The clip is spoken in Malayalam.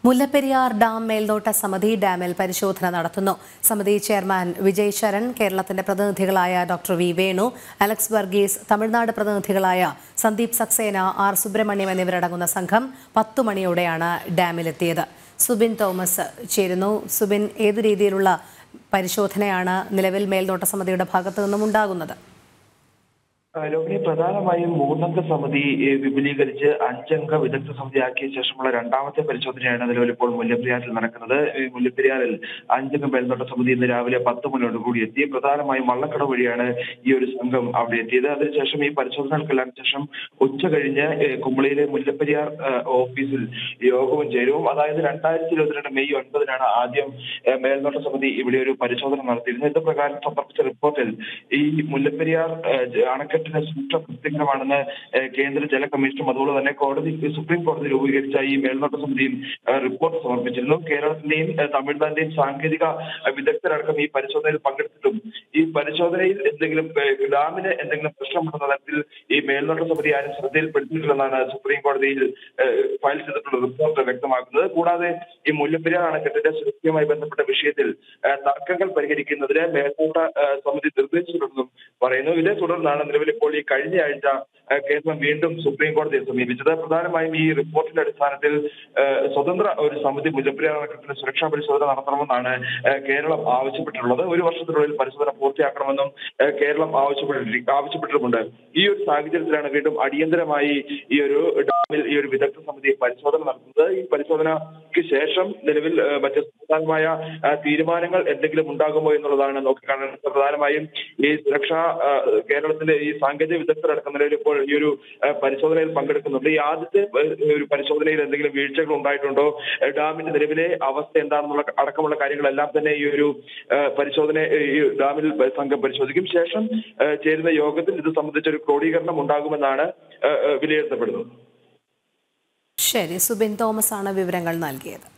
മുല്ലപ്പെരിയാർ ഡാം മേൽനോട്ട സമിതി ഡാമിൽ പരിശോധന നടത്തുന്നു സമിതി ചെയർമാൻ വിജയ് ശരൺ കേരളത്തിന്റെ പ്രതിനിധികളായ doctor V Venu Alex Varghese Tamil Nadu പ്രതിനിധികളായ സന്ദീപ് സക്സേന ആർ സുബ്രഹ്മണ്യം എന്നിവരടങ്ങുന്ന സംഘം പത്തു മണിയോടെയാണ് ഡാമിലെത്തിയത് സുബിൻ തോമസ് ചേരുന്നു സുബിൻ ഏതു രീതിയിലുള്ള പരിശോധനയാണ് നിലവിൽ മേൽനോട്ട സമിതിയുടെ ഭാഗത്തു നിന്നും ഉണ്ടാകുന്നത് രോഹിണി പ്രധാനമായും മൂന്നംഗ സമിതി ഏ, വിപുലീകരിച്ച് അഞ്ചംഗ വിദഗ്ധ സമിതിയാക്കിയ ശേഷമുള്ള രണ്ടാമത്തെ പരിശോധനയാണ് നിലവിൽ ഇപ്പോൾ മുല്ലപ്പെരിയാറിൽ നടക്കുന്നത് ഈ മുല്ലപ്പെരിയാറിൽ അഞ്ചംഗ മേൽനോട്ട സമിതി ഇന്ന് രാവിലെ പത്ത് മണിയോട് കൂടി എത്തി പ്രധാനമായും വള്ളക്കട വഴിയാണ് ഈ ഒരു സംഘം അവിടെ എത്തിയത് അതിനുശേഷം ഈ പരിശോധനകൾക്കെല്ലാം ശേഷം ഉച്ച കഴിഞ്ഞ് ഏ, കുമളിയിലെ മുല്ലപ്പെരിയാർ ഏ, ഓഫീസിൽ യോഗവും ചേരും അതായത് രണ്ടായിരത്തി ഇരുപത്തിരണ്ട് മെയ് ഒൻപതിനാണ് ആദ്യം ഏ, മേൽനോട്ട സമിതി ഇവിടെ ഒരു പരിശോധന നടത്തിയിരുന്നത് ഇത് പ്രകാരം സമർപ്പിച്ച റിപ്പോർട്ടിൽ ഈ മുല്ലപ്പെരിയാർ ഏ, ജ- അണക്കെട്ടിന്റെ സൂക്ഷ്മ കൃത്യമാണെന്ന് ഏ, കേന്ദ്ര ജല കമ്മീഷനും അതുപോലെ തന്നെ കോടതി സുപ്രീം കോടതി രൂപീകരിച്ച ഈ മേൽനോട്ട സമിതിയും ഏ, റിപ്പോർട്ട് സമർപ്പിച്ചിരുന്നു കേരളത്തിന്റെയും ഏ, തമിഴ്നാടിന്റെയും സാങ്കേതിക ഏ, വിദഗ്ധരടക്കം ഈ പരിശോധനയിൽ പങ്കെടുത്തിട്ടും ഈ പരിശോധനയിൽ എന്തെങ്കിലും ഏ, ഡാമിന് എന്തെങ്കിലും പ്രശ്നമുണ്ടെന്ന തരത്തിൽ ഈ മേൽനോട്ട സമിതി ആരും ശ്രദ്ധയിൽപ്പെടുത്തിയിട്ടില്ലെന്നാണ് സുപ്രീം കോടതിയിൽ ഏ, ഫയൽ ചെയ്തിട്ടുള്ള റിപ്പോർട്ട് വ്യക്തമാക്കുന്നത് കൂടാതെ ഈ മുല്ലപ്പെരിയാർ അണക്കെട്ടിന്റെ സുരക്ഷയുമായി ബന്ധപ്പെട്ട വിഷയത്തിൽ ഏ, തർക്കങ്ങൾ പരിഹരിക്കുന്നതിന് മേൽനോട്ട ഏ, സമിതി നിർദ്ദേശിച്ചിട്ടുണ്ടെന്നും പറയുന്നു ഇതേ തുടർന്നാണ് നിലവിൽ ഇപ്പോൾ ഈ കഴിഞ്ഞ ആഴ്ച ഏ, കേന്ദ്രം വീണ്ടും സുപ്രീം കോടതിയെ സമീപിച്ചത് പ്രധാനമായും ഈ റിപ്പോർട്ടിന്റെ അടിസ്ഥാനത്തിൽ ഏ, സ്വതന്ത്ര ഒരു സമിതി മുല്ലപ്പെരിയാർ അണക്കെട്ടിന്റെ സുരക്ഷാ പരിശോധന നടത്തണമെന്നാണ് ഏ, കേരളം ആവശ്യപ്പെട്ടിട്ടുള്ളത് ഒരു വർഷത്തിനുള്ളിൽ പരിശോധന പൂർത്തിയാക്കണമെന്നും ഏ, കേരളം ആവശ്യപ്പെട്ടി ആവശ്യപ്പെട്ടിട്ടുമുണ്ട് ഈ ഒരു സാഹചര്യത്തിലാണ് വീണ്ടും അടിയന്തരമായി ഈ ഒരു ഡാമിൽ ഈ ഒരു വിദഗ്ധ സമിതി പരിശോധന നടത്തുന്നത് ഈ പരിശോധനയ്ക്ക് ശേഷം നിലവിൽ ഏ, മറ്റ് സുപ്രധാനമായ ആ, തീരുമാനങ്ങൾ എന്തെങ്കിലും ഉണ്ടാകുമോ എന്നുള്ളതാണ് നോക്കിക്കാണുന്നത് പ്രധാനമായും ഈ സുരക്ഷാ ആ, കേരളത്തിന്റെ ഈ സാങ്കേതിക വിദഗ്ധരടക്കം നിലവിൽ ഇപ്പോൾ ഈ ഒരു ആ, പരിശോധനയിൽ പങ്കെടുക്കുന്നുണ്ട് ഈ ആദ്യത്തെ ആ, ഒരു പരിശോധനയിൽ എന്തെങ്കിലും വീഴ്ചകൾ ഉണ്ടായിട്ടുണ്ടോ ആ, ഡാമിന്റെ നിലവിലെ അവസ്ഥ എന്താണെന്നുള്ള അടക്കമുള്ള കാര്യങ്ങളെല്ലാം തന്നെ ഈ ഒരു ആ, പരിശോധന ഈ ഡാമിൽ സംഘം പരിശോധിക്കും ശേഷം ആ, ചേരുന്ന യോഗത്തിൽ ഇത് സംബന്ധിച്ച ഒരു ക്രോഡീകരണം ഉണ്ടാകുമെന്നാണ് ആ, ആ, വിലയിരുത്തപ്പെടുന്നത് ശരി സുബിൻ തോമസ് ആണ് വിവരങ്ങൾ നൽകിയത്